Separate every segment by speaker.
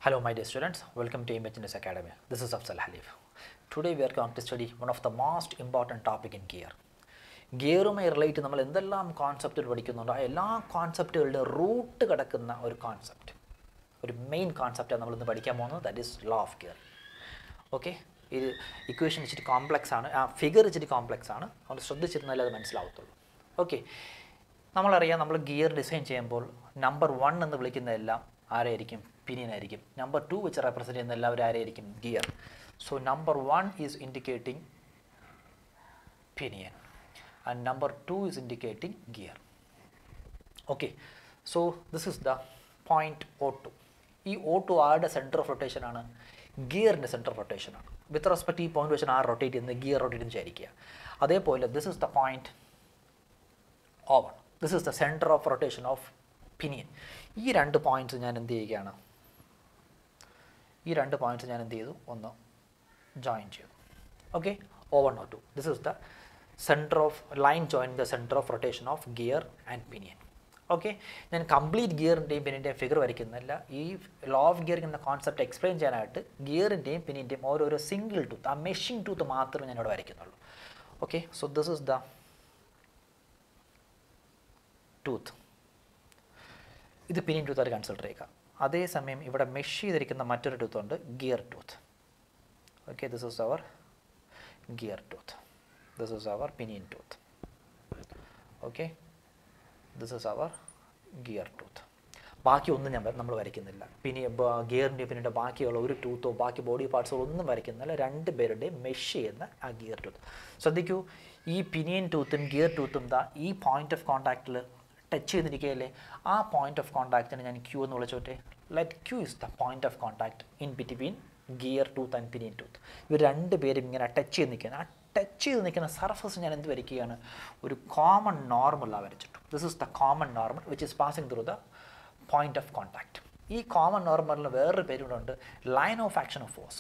Speaker 1: Hello, my dear students. Welcome to Imaginous Academy. This is Afzal Halif. Today we are going to study one of the most important topic in gear. ഗിയറുമായി relate നമ്മൾ എന്തെല്ലാം കോൺസെപ്റ്റുകൾ പഠിക്കുന്നുണ്ടോ ആ എല്ലാ കോൺസെപ്റ്റുകളുടെ root കിടക്കുന്ന ഒരു concept ഒരു main കോൺസെപ്റ്റാണ് നമ്മളിന്ന് പഠിക്കാൻ പോകുന്നത് that is law of gear okay ഇത് ഇക്വേഷൻ ഇച്ചിരി കോംപ്ലക്സ് ആണ് ആ ഫിഗർ ഇച്ചിരി കോംപ്ലക്സ് ആണ് അതുകൊണ്ട് ശ്രദ്ധിച്ചിരുന്നാലേ അത് മനസ്സിലാവത്തുള്ളൂ ഓക്കെ നമ്മളറിയാം നമ്മൾ ഗിയർ ഡിസൈൻ ചെയ്യുമ്പോൾ നമ്പർ വൺ എന്ന് വിളിക്കുന്നതെല്ലാം ആരായിരിക്കും പിനിയൻ ആയിരിക്കും നമ്പർ ടു വെച്ച് റെപ്രസെൻറ്റ് ചെയ്യുന്ന എല്ലാവരും ആരായിരിക്കും gear so number one is indicating pinion and number two is indicating gear okay so this is the point O two ഈ ഒ ടു ആരുടെ സെൻറ്റർ ഓഫ് റൊട്ടേഷൻ ആണ് ഗിയറിൻ്റെ സെൻറ്റർ ഓഫ് റൊട്ടേഷൻ ആണ് with respect ഈ point വെച്ചാൽ ആ rotate ചെയ്യുന്നത് gear rotate ചെയ്യുന്ന വിചാരിക്കുക അതേപോലെ this is the point O one this is the centre of rotation of pinion ഈ രണ്ട് പോയിൻറ്റ്സ് ഞാൻ എന്ത് ചെയ്യുകയാണ് ഈ രണ്ട് പോയിൻറ്റ്സ് ഞാൻ എന്ത് ചെയ്തു ഒന്ന് ജോയിൻ ചെയ്തു okay O one O two this is the centre of line join the centre of rotation of gear and pinion okay ഞാൻ കംപ്ലീറ്റ് ഗിയറിൻ്റെയും പിന്നിൻ്റെയും ഫിഗർ വരയ്ക്കുന്നില്ല ഈ ലോ ഓഫ് ഗിയർ എന്ന കോൺസെപ്റ്റ് എക്സ്പ്ലെയിൻ ചെയ്യാനായിട്ട് ഗിയറിൻ്റെയും പിന്നിൻ്റെയും ഓരോരോ സിംഗിൾ ടൂത്ത് ആ മെഷീൻ ടൂത്ത് മാത്രമേ ഞാൻ ഇവിടെ വരയ്ക്കുന്നുള്ളൂ okay so this is the tooth ഇത് പിനിയൻ ടൂത്ത് ആയിട്ട് കൺസിഡർ ചെയ്യുക അതേസമയം ഇവിടെ മെഷ് ചെയ്തിരിക്കുന്ന മറ്റൊരു ടൂത്ത് ഉണ്ട് gear tooth okay this is our gear tooth this is our pinion tooth okay this is our gear tooth ബാക്കി ഒന്നും ഞാൻ നമ്മൾ വരയ്ക്കുന്നില്ല പിന്നെ ഗിയറിൻ്റെ പിന്നീട് ബാക്കിയുള്ള ഒരു ടൂത്തോ ബാക്കി ബോഡി പാർട്സോ ഒന്നും വരയ്ക്കുന്നില്ല രണ്ട് പേരുടെയും മെഷ് ചെയ്യുന്ന ആ ഗിയർ ടൂത്ത് ശ്രദ്ധിക്കൂ ഈ പിനിയൻ ടൂത്തും ഗിയർ ടൂത്തും ദാ ഈ പോയിന്റ് ഓഫ് കോൺടാക്റ്റിൽ ടച്ച് ചെയ്തിരിക്കുകയല്ലേ ആ പോയിന്റ് ഓഫ് കോൺടാക്റ്റിന് ഞാൻ ക്യൂ എന്ന് വിളിച്ചോട്ടെ let Q is the point of contact in between gear tooth and pinion tooth ഇവർ രണ്ട് പേരും ഇങ്ങനെ ടച്ച് ചെയ്ത് നിൽക്കുകയാണ് ആ ടച്ച് ചെയ്ത് നിൽക്കുന്ന സർഫസ് ഞാൻ എന്ത് വരയ്ക്കുകയാണ് ഒരു കോമൺ നോർമലാണ് വരച്ചിട്ടു this is the common normal which is passing through the point of contact ഈ കോമൺ നോർമലിന് വേറൊരു പേരും ഉണ്ട് line of action of force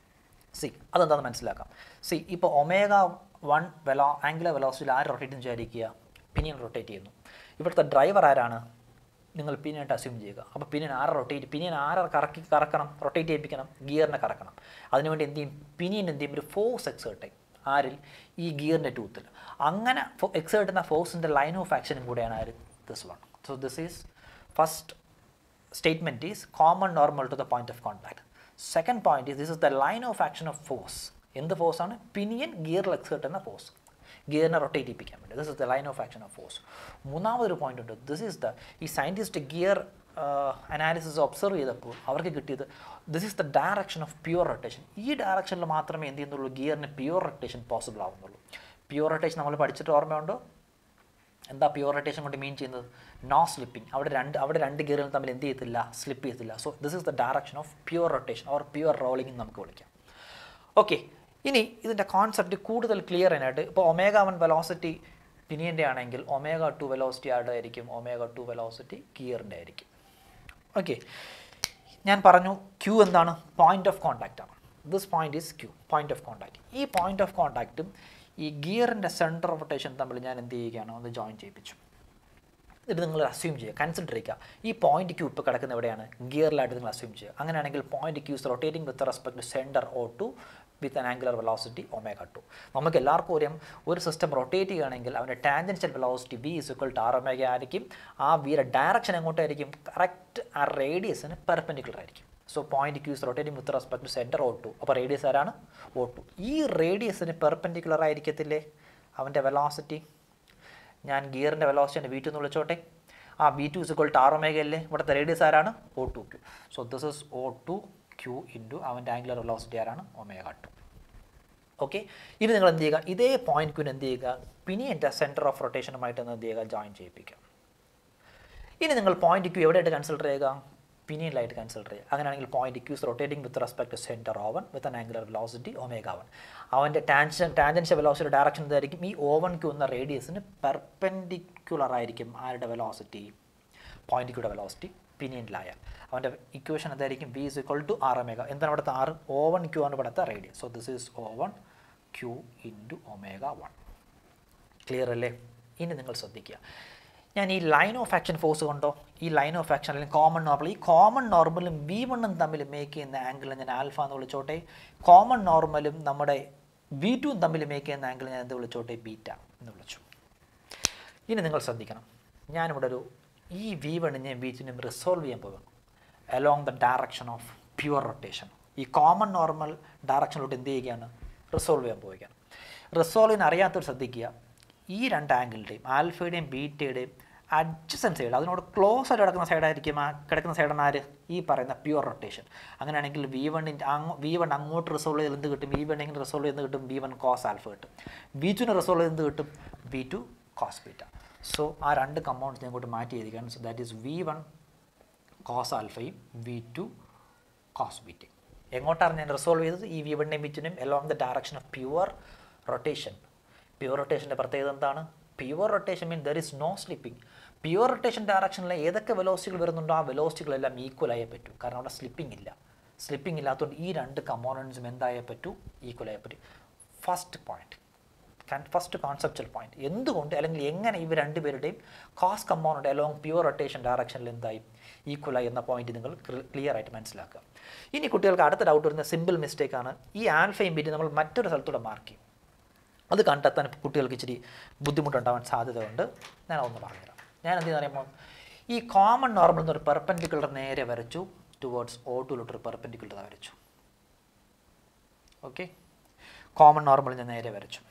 Speaker 1: see അതെന്താണെന്ന് മനസ്സിലാക്കാം സി ഇപ്പോൾ ഒമേഗ വൺ വെലോ ആംഗുലർ വെലോസിറ്റിയിൽ ആര് റൊട്ടേറ്റ് വിചാരിക്കുക പിനിയൻ റൊട്ടേറ്റ് ചെയ്യുന്നു ഇവിടുത്തെ ഡ്രൈവർ ആരാണ് നിങ്ങൾ പിനിയായിട്ട് അസ്യൂം ചെയ്യുക അപ്പോൾ പിനിയൻ ആരെ റൊട്ടേറ്റ് പിനിയൻ ആരെ കറക്കി കറക്കണം റൊട്ടേറ്റ് ചെയ്യിപ്പിക്കണം ഗിയറിനെ കറക്കണം അതിനുവേണ്ടി എന്ത് ചെയ്യും പിനിയൻ എന്ത് ചെയ്യും ഒരു ഫോഴ്സ് എക്സേർട്ട് ചെയ്യും ആരിൽ ഈ ഗിയറിൻ്റെ ടൂത്തിൽ അങ്ങനെ എക്സേർട്ട് ചെയ്യുന്ന ഫോഴ്സിൻ്റെ ലൈൻ ഓഫ് ആക്ഷനും കൂടെയാണ് ആര് this one so this is first statement is common normal to the point of contact. Second point is this is the line of action of force. എന്ത് force ആണ് പിനിയൻ ഗിയറിൽ exert എന്ന force ഗിയറിനെ rotate ചെയ്യിപ്പിക്കാൻ വേണ്ടി this is the line of action of force മൂന്നാമതൊരു point ഉണ്ട് this is the ഈ സയൻറ്റിസ്റ്റ് ഗിയർ അനാലിസിസ് ഒബ്സർവ് ചെയ്തപ്പോൾ അവർക്ക് കിട്ടിയത് this is the direction of pure rotation ഈ ഡയറക്ഷനിൽ മാത്രമേ എന്ത് ചെയ്യുന്നുള്ളൂ ഗിയറിന് പ്യുവർ റൊട്ടേഷൻ പോസിബിൾ ആവുന്നുള്ളൂ പ്യുവർ റൊട്ടേഷൻ നമ്മൾ പഠിച്ചിട്ട് ഓർമ്മയുണ്ടോ എന്താ പ്യുവർ റൊട്ടേഷൻ കൊണ്ട് മീൻ ചെയ്യുന്നത് നോ സ്ലിപ്പിംഗ് അവിടെ രണ്ട് അവിടെ രണ്ട് ഗിയറുകൾ തമ്മിൽ എന്ത് ചെയ്യത്തില്ല സ്ലിപ്പ് ചെയ്യത്തില്ല so this is the direction of pure rotation or pure rolling നമുക്ക് വിളിക്കാം ഓക്കെ ഇനി ഇതിൻ്റെ കോൺസെപ്റ്റ് കൂടുതൽ ക്ലിയർ ആയിട്ട് ഇപ്പോൾ ഒമേഗ വൺ വെലോസിറ്റി പിനിയൻ്റെ ആണെങ്കിൽ ഒമേഗ ടു വെലോസിറ്റി ആരുടെ ആയിരിക്കും ഒമേഗ ടു വെലോസിറ്റി ഗിയറിൻ്റെ ആയിരിക്കും ഓക്കെ ഞാൻ പറഞ്ഞു ക്യൂ എന്താണ് പോയിന്റ് ഓഫ് കോൺടാക്റ്റ് ആണ് this point is Q point of contact ഈ പോയിന്റ് ഓഫ് കോൺടാക്റ്റും ഈ ഗിയറിൻ്റെ സെൻറ്റർ ഓഫ് റൊട്ടേഷൻ തമ്മിൽ ഞാൻ എന്ത് ചെയ്യുകയാണ് ഒന്ന് ജോയിൻ ചെയ്യിപ്പിച്ചു ഇത് നിങ്ങൾ അസ്യൂം ചെയ്യുക കൺസിഡർ ചെയ്യുക ഈ പോയിന്റ് ക്യൂ ഇപ്പോൾ കിടക്കുന്ന എവിടെയാണ് ഗിയറിലായിട്ട് നിങ്ങൾ അസ്യൂം ചെയ്യുക അങ്ങനെയാണെങ്കിൽ point Q's rotating with respect to centre O two with an angular velocity omega two നമുക്ക് എല്ലാവർക്കും അറിയാം ഒരു സിസ്റ്റം റൊട്ടേറ്റ് ചെയ്യുകയാണെങ്കിൽ അവൻ്റെ tangential velocity V equal to R omega ആയിരിക്കും ആ വിയുടെ ഡയറക്ഷൻ എങ്ങോട്ടായിരിക്കും കറക്റ്റ് ആ റേഡിയസിന് പെർപെൻഡിക്കുലർ ആയിരിക്കും so point Q's rotating with respect to centre O two അപ്പോൾ റേഡിയസ് ആരാണ് ഓ ടു ഈ റേഡിയസിന് പെർപെൻഡിക്കുലർ ആയിരിക്കത്തില്ലേ അവൻ്റെ വെലോസിറ്റി ഞാൻ ഗിയറിൻ്റെ വെലോസിറ്റി വി ടു എന്ന് വിളിച്ചോട്ടെ ആ V two is equal to R omega അല്ലേ ഇവിടുത്തെ റേഡിയസ് ആരാണ് O two Q so this is O two Q into അവൻ്റെ ആംഗുലർ വെലോസിറ്റി ആരാണ് ഒമേഗ ടു ഓക്കെ ഇനി നിങ്ങൾ എന്ത് ചെയ്യുക ഇതേ പോയിന്റ് ക്യൂന് എന്ത് ചെയ്യുക പിനിയൻ്റെ സെൻറ്റർ ഓഫ് റൊട്ടേഷനുമായിട്ട് എന്ത് ചെയ്യുക ജോയിൻ ചെയ്യിപ്പിക്കുക ഇനി നിങ്ങൾ പോയിന്റ് ക്യൂ എവിടെയായിട്ട് കൺസിഡർ ചെയ്യുക പിനിയനിലായിട്ട് കൺസിഡർ ചെയ്യുക അങ്ങനെയാണെങ്കിൽ point Q's rotating with respect centre O one with an angular velocity omega one അവൻ്റെ ടാൻഷൻ ടാൻജൻഷ്യൽ വെലോസിറ്റി ഡയറക്ഷൻ എന്തായിരിക്കും ഈ ഓവൻ ക്യൂ എന്ന റേഡിയസിന് പെർപെൻഡിക്കുലർ ആയിരിക്കും ആരുടെ വെലോസിറ്റി പോയിന്റ് ക്യൂടെ വെലോസിറ്റി പിനിയനിലായ അവൻ്റെ ഇക്വേഷൻ എന്തായിരിക്കും V is equal to R omega എന്താണ് ഇവിടുത്തെ ആറ് ഓവൺ ക്യൂ ആണ് ഇവിടുത്തെ radius so this is O one Q into omega one clear അല്ലേ ഇനി നിങ്ങൾ ശ്രദ്ധിക്കുക ഞാൻ ഈ ലൈൻ ഓഫ് ആക്ഷൻ ഫോഴ്സ് കൊണ്ടോ ഈ ലൈൻ ഓഫ് ആക്ഷൻ അല്ലെങ്കിൽ കോമൺ നോർമൽ ഈ കോമൺ നോർമലും വി വണ്ണും തമ്മിൽ മേക്ക് ചെയ്യുന്ന ആംഗിൾ ഞാൻ ആൽഫ എന്ന് വിളിച്ചോട്ടെ കോമൺ നോർമലും നമ്മുടെ വി ടുവും തമ്മിൽ മേക്ക് ചെയ്യുന്ന ആംഗിൾ ഞാൻ എന്ത് വിളിച്ചോട്ടെ ബീറ്റ എന്ന് വിളിച്ചു ഇനി നിങ്ങൾ ശ്രദ്ധിക്കണം ഞാനിവിടെ ഒരു ഈ വി വണ്ണിനെയും വി ടുവിനെയും റിസോൾവ് ചെയ്യാൻ പോകുന്നു along the direction of pure rotation ഈ കോമൺ നോർമൽ ഡയറക്ഷനിലോട്ട് എന്ത് ചെയ്യുകയാണ് റിസോൾവ് ചെയ്യാൻ പോവുകയാണ് റിസോൾവിന് അറിയാത്തവർ ശ്രദ്ധിക്കുക ഈ രണ്ട് ആംഗിളിൻ്റെയും ആൽഫയുടെയും ബീറ്റയുടെയും അഡ്ജസൻ സൈഡ് അതിനോട് ക്ലോസ് ആയിട്ട് കിടക്കുന്ന സൈഡായിരിക്കും ആ കിടക്കുന്ന സൈഡാണ് ആര് ഈ പറയുന്ന പ്യുവർ റൊട്ടേഷൻ അങ്ങനെയാണെങ്കിൽ വി വണ്ണിൻ്റെ അങ്ങ് വി വൺ അങ്ങോട്ട് റിസോൾവ് ചെയ്ത് എന്ത് കിട്ടും വി വണ്ണിങ്ങനെ റിസോൾവ് ചെയ്ത് കിട്ടും വി വൺ കോസ് ആൽഫ കിട്ടും വി ടുവിന് റിസോൾവ് ചെയ്ത് എന്ത് കിട്ടും V two cos beta so ആ രണ്ട് കമ്പൗണ്ട്സ് ഞാൻ ഇങ്ങോട്ട് മാറ്റി എഴുതിക്കാണ് so that is V one cos ആൽഫയും വി ടു കോസ് ബീറ്റയും എങ്ങോട്ടാണ് ഞാൻ റിസോൾവ് ചെയ്തത് ഈ വി വണ്ണിനെയും ബിറ്റിനും along the direction of pure rotation pure റൊട്ടേഷൻ്റെ പ്രത്യേകത എന്താണ് pure rotation mean there is no slipping pure rotation ഡയറക്ഷനിൽ ഏതൊക്കെ വെലോസിറ്റികൾ വരുന്നുണ്ടോ ആ വെലോസിറ്റികളെല്ലാം ഈക്വൽ ആയേ പറ്റൂ കാരണം അവിടെ സ്ലിപ്പിംഗ് ഇല്ല സ്ലിപ്പിംഗ് ഇല്ലാത്തതുകൊണ്ട് ഈ രണ്ട് കമ്പോണൻസും എന്തായേ പറ്റൂ ഈക്വൽ ആയേ പറ്റൂ first point first conceptual point എന്തുകൊണ്ട് അല്ലെങ്കിൽ എങ്ങനെ ഇവർ രണ്ടുപേരുടെയും cos component along pure rotation ഡയറക്ഷനിൽ എന്തായി ഈക്വലായി എന്ന പോയിന്റ് നിങ്ങൾ ക്ലിയർ ആയിട്ട് മനസ്സിലാക്കുക ഇനി കുട്ടികൾക്ക് അടുത്ത ഡൗട്ട് വരുന്ന സിമ്പിൾ മിസ്റ്റേക്ക് ആണ് ഈ ആൽഫയും ബീറ്റ് നമ്മൾ മറ്റൊരു സ്ഥലത്തൂടെ മാർക്ക് ചെയ്യും അത് കണ്ടെത്താൻ കുട്ടികൾക്ക് ഇച്ചിരി ബുദ്ധിമുട്ടുണ്ടാവാൻ സാധ്യതയുണ്ട് ഞാൻ അതൊന്ന് പറഞ്ഞുതരാം ഞാൻ എന്തെന്ന് പറയുമ്പോൾ ഈ കോമൺ നോർമൽ എന്നൊരു പെർപ്പൻഡിക്കുലർ നേരെ വരച്ചു ടുവേർഡ്സ് ഓ ടുലോട്ടൊരു പെർപ്പൻഡിക്കുലർ വരച്ചു ഓക്കെ കോമൺ നോർമൽ ഞാൻ നേരെ വരച്ചു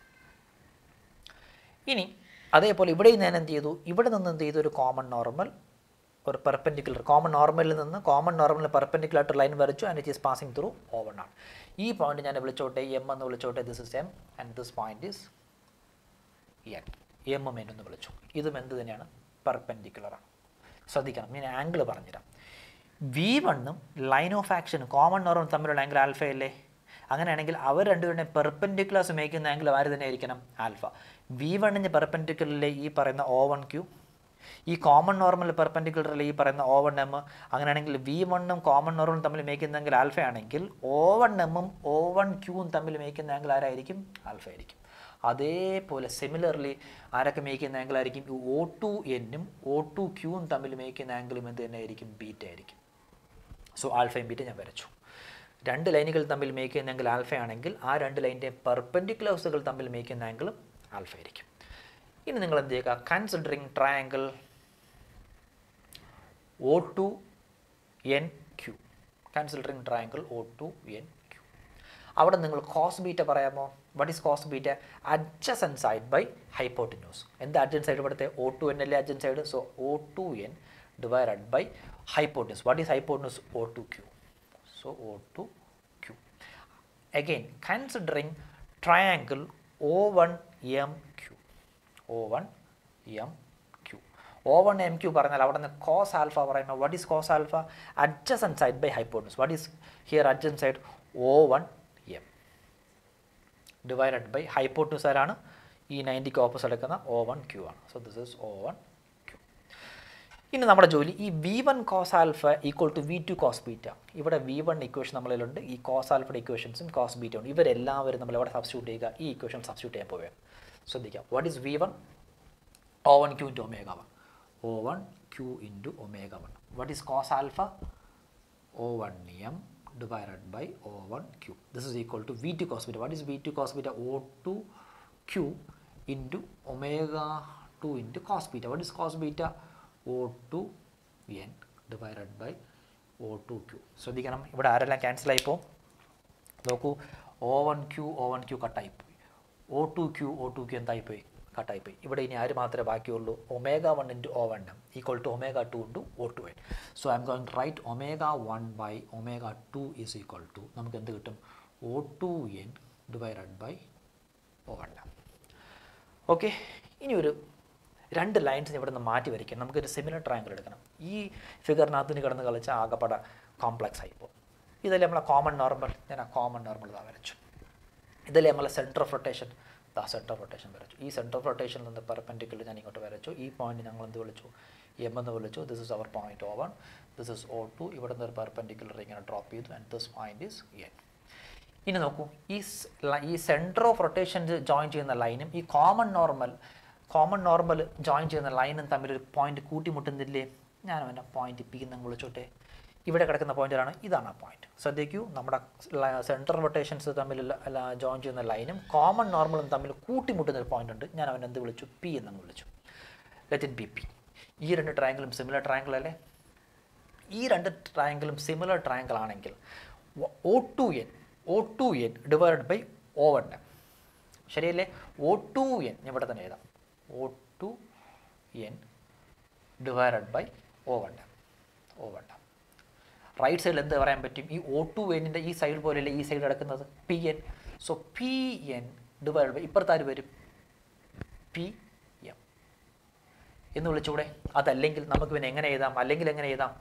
Speaker 1: ഇനി അതേപോലെ ഇവിടെയും ഞാൻ എന്ത് ചെയ്തു ഇവിടെ നിന്ന് എന്ത് ചെയ്തു ഒരു കോമൺ നോർമൽ ഒരു പെർപെൻഡിക്കുലർ കോമൺ നോർമലിൽ നിന്ന് കോമൺ നോർമലിന് പെർപെൻഡിക്കുലർ ആയിട്ട് ലൈൻ വരച്ചു and it is passing through O one ഈ പോയിന്റ് ഞാൻ വിളിച്ചോട്ടെ എം എന്ന് വിളിച്ചോട്ടെ this is M and this point is N M M N എന്ന് വിളിച്ചു ഇതും എന്ത് തന്നെയാണ് പെർപെൻഡിക്കുലറാണ് ശ്രദ്ധിക്കണം ഞാൻ ആംഗിൾ പറഞ്ഞുതരാം വി വണ്ണും ലൈൻ ഓഫ് ആക്ഷനും കോമൺ നോർമൽ തമ്മിലുള്ള ആംഗിൾ ആൽഫയല്ലേ അങ്ങനെയാണെങ്കിൽ അവർ രണ്ടുപേരുടെയും പെർപെൻഡിക്കുലേഴ്സ് മേക്കുന്ന ആംഗിൾ ആര് തന്നെ ആയിരിക്കണം ആൽഫ വി വണ്ണിന് പെർപെൻഡിക്കുലറിലെ ഈ പറയുന്ന ഓ വൺ ക്യൂ ഈ കോമൺ നോർമൽ പെർപെൻഡിക്കുലറിൽ ഈ പറയുന്ന ഓ വൺ എം അങ്ങനെയാണെങ്കിൽ വി വണ്ണും കോമൺ നോർമലും തമ്മിൽ മേക്കുന്നെങ്കിൽ ആൽഫ ആണെങ്കിൽ ഓ വൺ എമ്മും ഓ വൺ ക്യൂവും തമ്മിൽ മേക്കുന്ന ആംഗിൾ ആരായിരിക്കും ആൽഫ ആയിരിക്കും അതേപോലെ സിമിലർലി ആരൊക്കെ മേക്കുന്ന ആംഗിൾ ആയിരിക്കും ഒ ടു എന്നും ഒ ടു ക്യൂവും തമ്മിൽ മേക്കുന്ന ആംഗിളും എന്ത് തന്നെ ആയിരിക്കും ബീറ്റ ആയിരിക്കും സോ ആൽഫയും ബീറ്റ ഞാൻ വരച്ചു രണ്ട് ലൈനുകൾ തമ്മിൽ മേക്ക് ചെയ്യുന്ന ആംഗിൾ ആൽഫ ആണെങ്കിൽ ആ രണ്ട് ലൈൻ്റെ പെർപെൻഡിക്കുലേഴ്സുകൾ തമ്മിൽ മേക്ക് ചെയ്യുന്ന ആംഗിളും ആൽഫ ആയിരിക്കും ഇനി നിങ്ങൾ എന്ത് ചെയ്യുക considering triangle O two N Q considering triangle O two N Q അവിടെ നിങ്ങൾ കോസ് ബീറ്റ പറയാമോ what is cos beta adjacent side by hypotenuse എന്താ അഡ്ജൻ സൈഡ് ഇവിടുത്തെ ഒ ടു എൻ അല്ലേ adjacent side so O two N divided by hypotenuse what is hypotenuse O two Q so O2 Q. Again, considering triangle O1MQ. O1MQ. O1MQ പറഞ്ഞാൽ അവിടെ നിന്ന് cos alpha പറയുമ്പോൾ what is cos alpha adjacent side by hypotenuse what is here adjacent side O one M divided by hypotenuse ആരാണ് ഈ നയൻറ്റിക്ക് opposite എടുക്കുന്ന O one Q ആണ് so this is O one Q ഇനി നമ്മുടെ ജോലി ഈ V one cos alpha equal to V two cos beta ഇവിടെ വി വൺ ഇക്വേഷൻ നമ്മളിലുണ്ട് ഈ കോസ് ആൽഫയുടെ ഇക്വേഷൻസും കോസ് ബീറ്റ ഉണ്ട് ഇവരെല്ലാവരും നമ്മൾ എവിടെ സബ്സ്റ്റിറ്റ്യൂട്ട് ചെയ്യുക ഈ ഇക്വേഷൻ സബ്സ്റ്റിറ്റ്യൂട്ട് ചെയ്യാൻ പോവുകയാണ് ശ്രദ്ധിക്കാം what is V one O one Q into omega one O one Q into omega one what is cos alpha O one M divided by O1 Q. This is equal to V2 cos beta. What is V2 cos beta? O2 Q into omega 2 into cos beta. What is cos beta? O2 N divided by O2 Q. ശ്രദ്ധിക്കണം ഇവിടെ ആരെല്ലാം cancel ആയിപ്പോ നോക്കൂ O one Q O one Q കട്ടായിപ്പോയി O two Q O two Q എന്തായിപ്പോയി കട്ടായിപ്പോയി ഇവിടെ ഇനി ആര് മാത്രമേ ബാക്കിയുള്ളൂ omega one into O one M equal to omega two into O two N so I am going write omega one by omega two is equal to നമുക്ക് എന്ത് കിട്ടും O two N divided by O one M okay ഇനി ഒരു രണ്ട് lines ഇവിടെ നിന്ന് മാറ്റി വരയ്ക്കണം നമുക്കൊരു സിമിലർ ട്രയാങ്കിൾ എടുക്കണം ഈ ഫിഗറിനകത്തിന് കിടന്ന് കളിച്ച ആകപ്പാടെ കോംപ്ലക്സ് ആയിപ്പോൾ ഇതല്ലേ നമ്മളെ കോമൺ നോർമൽ ഞാൻ ആ കോമൺ നോർമൽ ഇതാ വരച്ചു ഇതല്ലേ നമ്മളെ സെൻറ്റർ ഓഫ് റൊട്ടേഷൻ ദാ സെൻറ്റർ ഓഫ് റൊട്ടേഷൻ വരച്ചു ഈ സെൻറ്റർ ഓഫ് റൊട്ടേഷനിൽ നിന്ന് പെർപെൻഡിക്കുലർ ഞാൻ ഇങ്ങോട്ട് വരച്ചു ഈ പോയിന്റ് ഞങ്ങൾ എന്ത് വിളിച്ചു എം എന്ന് വിളിച്ചു this is our point O one this is O two ഇവിടെ നിന്ന് ഒരു പെർപെൻഡിക്കുലർ ഇങ്ങനെ ഡ്രോപ്പ് ചെയ്തു and this point is N ഇനി നോക്കൂ ഈ സ്- ല- ഈ സെൻറ്റർ ഓഫ് റൊട്ടേഷൻ ജോയിൻ ചെയ്യുന്ന ലൈനും ഈ common normal common normal join ചെയ്യുന്ന ലൈനും തമ്മിൽ ഒരു പോയിന്റ് കൂട്ടിമുട്ടുന്നില്ലേ ഞാൻ അവൻ്റെ പോയിന്റ് പി എന്ന് വിളിച്ചോട്ടെ ഇവിടെ കിടക്കുന്ന പോയിന്റാണ് ഇതാണ് ആ പോയിന്റ് ശ്രദ്ധിക്കൂ നമ്മുടെ സെൻട്രൽ റൊട്ടേഷൻസ് തമ്മിൽ ജോയിൻ ചെയ്യുന്ന ലൈനും കോമൺ നോർമലും തമ്മിൽ കൂട്ടിമുട്ടുന്ന ഒരു പോയിന്റ് ഉണ്ട് ഞാൻ അവൻ എന്ത് വിളിച്ചു പി എന്നങ്ങ് വിളിച്ചു ലെറ്റ് ഇൻ ബി പി ഈ രണ്ട് ട്രയാങ്കിളും സിമിലർ ട്രയാങ്കിൾ അല്ലേ ഈ രണ്ട് ട്രയാങ്കിളും സിമിലർ ട്രയാങ്കിൾ ആണെങ്കിൽ O two N O two N divide by O one M ശരിയല്ലേ ഒ ടു എൻ ഇവിടെ തന്നെ എഴുതാം O two N divide by O one M O one M right സൈഡിൽ എന്ത് പറയാൻ പറ്റും ഈ ഒ ടു എന്നിൻ്റെ ഈ സൈഡ് പോലെയല്ലേ ഈ സൈഡ് കിടക്കുന്നത് P N so P N divide by ഇപ്പുറത്താര് വരും പി എം എന്ന് വിളിച്ചൂടെ അതല്ലെങ്കിൽ നമുക്ക് പിന്നെ എങ്ങനെ എഴുതാം അല്ലെങ്കിൽ എങ്ങനെ എഴുതാം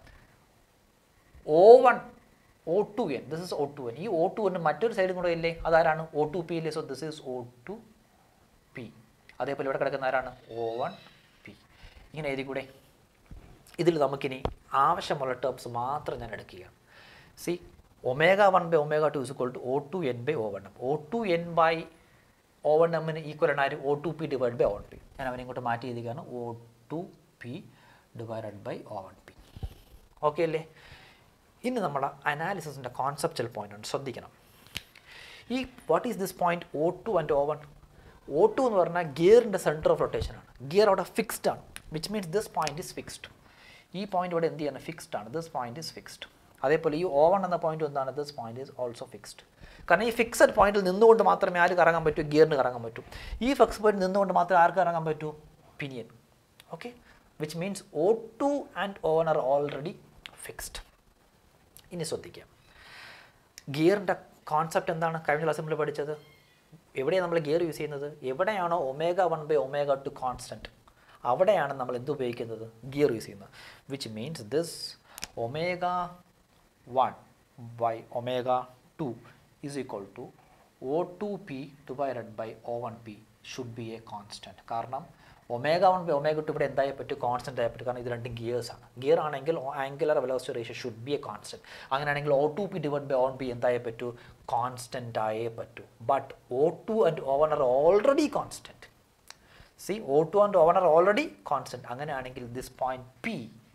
Speaker 1: O one O two N this is O two N ഈ ഒ ടു എൻ മറ്റൊരു സൈഡും കൂടെ ഇല്ലേ അതാരാണ് ഒ ടു പി ഇല്ലേ so this is O two P അതേപോലെ ഇവിടെ കിടക്കുന്ന ആരാണ് ഒ വൺ പി ഇങ്ങനെ എഴുതി കൂടെ ഇതിൽ നമുക്കിനി ആവശ്യമുള്ള ടേംസ് മാത്രം ഞാൻ എടുക്കുകയാണ് see omega one by omega two is equal to O two N by O one M O two N by O one എമ്മിന് ഈക്വൽ ആണ് ആര് O two P divide by O one P ഞാൻ അവനെ ഇങ്ങോട്ട് മാറ്റി എഴുതിയാണ് O two P divided by O one P okay അല്ലേ ഇനി നമ്മുടെ അനാലിസിസിൻ്റെ കോൺസെപ്റ്റൽ പോയിന്റ് ഉണ്ട് ശ്രദ്ധിക്കണം ഈ what is this point O two and O one O two എന്ന് പറഞ്ഞാൽ ഗിയറിൻ്റെ സെൻറ്റർ ഓഫ് റൊട്ടേഷൻ ആണ് ഗിയർ അവിടെ ഫിക്സ്ഡ് ആണ് which means this point is fixed ഈ പോയിന്റ് ഇവിടെ എന്ത് ചെയ്യണം ഫിക്സ്ഡ് ആണ് ദിസ് പോയിന്റ് ഇസ് ഫിക്സ്ഡ് അതേപോലെ ഈ ഓ വൺ എന്ന പോയിന്റ് എന്താണ് this point is also fixed കാരണം ഈ ഫിക്സഡ് പോയിന്റിൽ നിന്നുകൊണ്ട് മാത്രമേ ആര് കറങ്ങാൻ പറ്റൂ ഗിയറിന് കറങ്ങാൻ പറ്റൂ ഈ ഫിക്സ് പോയിന്റ് നിന്നുകൊണ്ട് മാത്രമേ ആർക്ക് കറങ്ങാൻ പറ്റൂ pinion okay which means O two and O one are already fixed ഇനി ശ്രദ്ധിക്കാം ഗിയറിൻ്റെ കോൺസെപ്റ്റ് എന്താണ് കഴിഞ്ഞ ക്ലാസ് നമ്മൾ പഠിച്ചത് എവിടെയാണ് നമ്മൾ ഗിയർ യൂസ് ചെയ്യുന്നത് എവിടെയാണോ omega one by omega two constant അവിടെയാണ് നമ്മൾ എന്ത് ഉപയോഗിക്കുന്നത് ഗിയർ യൂസ് ചെയ്യുന്നത് which means this omega one by omega two is equal to O two P divided by O one P should be a constant കാരണം omega one by omega two ഇവിടെ എന്തായി പറ്റും constant ആയി പറ്റും കാരണം ഇത് രണ്ടും ഗിയേഴ്സ് ആണ് ഗിയർ ആണെങ്കിൽ angular velocity ratio should be a constant അങ്ങനെയാണെങ്കിൽ O two P divide by on P എന്തായേ പറ്റൂ കോൺസ്റ്റൻ്റ് ആയേ പറ്റൂ but O two and O one are already constant see O two and O one are already constant അങ്ങനെയാണെങ്കിൽ this point P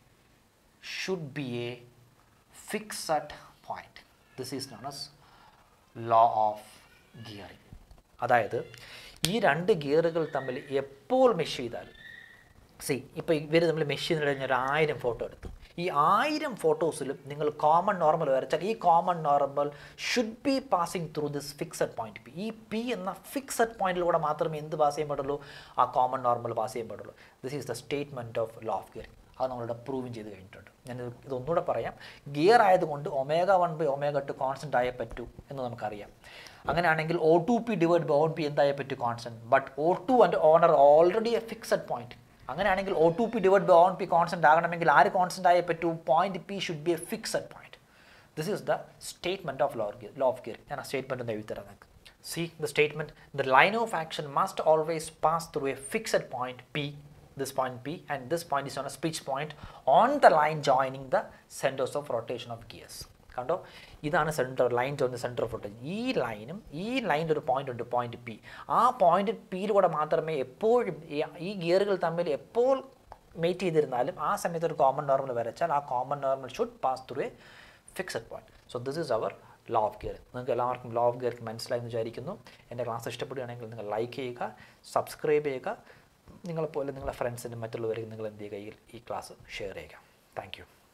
Speaker 1: should be a fixed point this is known as law of gearing അതായത് ഈ രണ്ട് ഗിയറുകൾ തമ്മിൽ എപ്പോൾ mesh ചെയ്താൽ C ഇപ്പോൾ ഇവർ തമ്മിൽ മെഷ് ചെയ്ത് കഴിഞ്ഞാൽ ഒരു ആയിരം ഫോട്ടോ എടുത്തു ഈ ആയിരം ഫോട്ടോസിലും നിങ്ങൾ കോമൺ നോർമൽ വരച്ചാൽ ഈ common normal should be passing through this fixed point P ഈ പി എന്ന ഫിക്സഡ് പോയിന്റിലൂടെ മാത്രമേ എന്ത് പാസ് ചെയ്യാൻ പാടുള്ളൂ ആ കോമൺ നോർമൽ പാസ് ചെയ്യാൻ പാടുള്ളൂ this is the statement of law of gearing അത് നമ്മളിവിടെ പ്രൂവും ചെയ്ത് കഴിഞ്ഞിട്ടുണ്ട് ഞാൻ ഇത് ഇതൊന്നുകൂടെ പറയാം ഗിയർ ആയതുകൊണ്ട് omega one by omega two constant ആയേ പറ്റൂ എന്ന് നമുക്കറിയാം അങ്ങനെയാണെങ്കിൽ O two P divide by on P എന്തായേ പറ്റൂ constant but O two and on are already a fixed point അങ്ങനെയാണെങ്കിൽ O two P divide by on P constant ആകണമെങ്കിൽ ആര് കോൺസ്റ്റൻ്റ് ആയേ പറ്റൂ point P should be a fixed point this is the statement of law gear law of gear ഞാൻ ആ statement ഒന്ന് എഴുതി തരാം നിങ്ങൾക്ക് see the statement the line of action must always pass through a fixed point P this point P and this point is on a speech point on the line joining the centers of rotation of gears. കണ്ടോ ഇതാണ് centre line on centre of rotation ഈ ലൈനും ഈ ലൈനിൻ്റെ ഒരു point ഉണ്ട് point P ആ point പിയിലൂടെ മാത്രമേ എപ്പോഴും ഈ- ഈ ഗിയറുകൾ തമ്മിൽ എപ്പോൾ മേറ്റ് ചെയ്തിരുന്നാലും ആ സമയത്ത് ഒരു കോമൺ നോർമൽ വരച്ചാൽ ആ common normal should pass through a fixed point so this is our law of gear നിങ്ങൾക്ക് എല്ലാവർക്കും ലോ ഓഫ് ഗിയർക്ക് മനസ്സിലായി എന്ന് വിചാരിക്കുന്നു എൻ്റെ ക്ലാസ് ഇഷ്ടപ്പെടുകയാണെങ്കിൽ നിങ്ങൾ ലൈക്ക് ചെയ്യുക സബ്സ്ക്രൈബ് ചെയ്യുക നിങ്ങളെപ്പോലെ നിങ്ങളുടെ ഫ്രണ്ട്സിനും മറ്റുള്ളവർക്ക് നിങ്ങൾ എന്ത് ചെയ്യുക ഈ- ഈ ക്ലാസ് ഷെയർ ചെയ്യുക താങ്ക് യു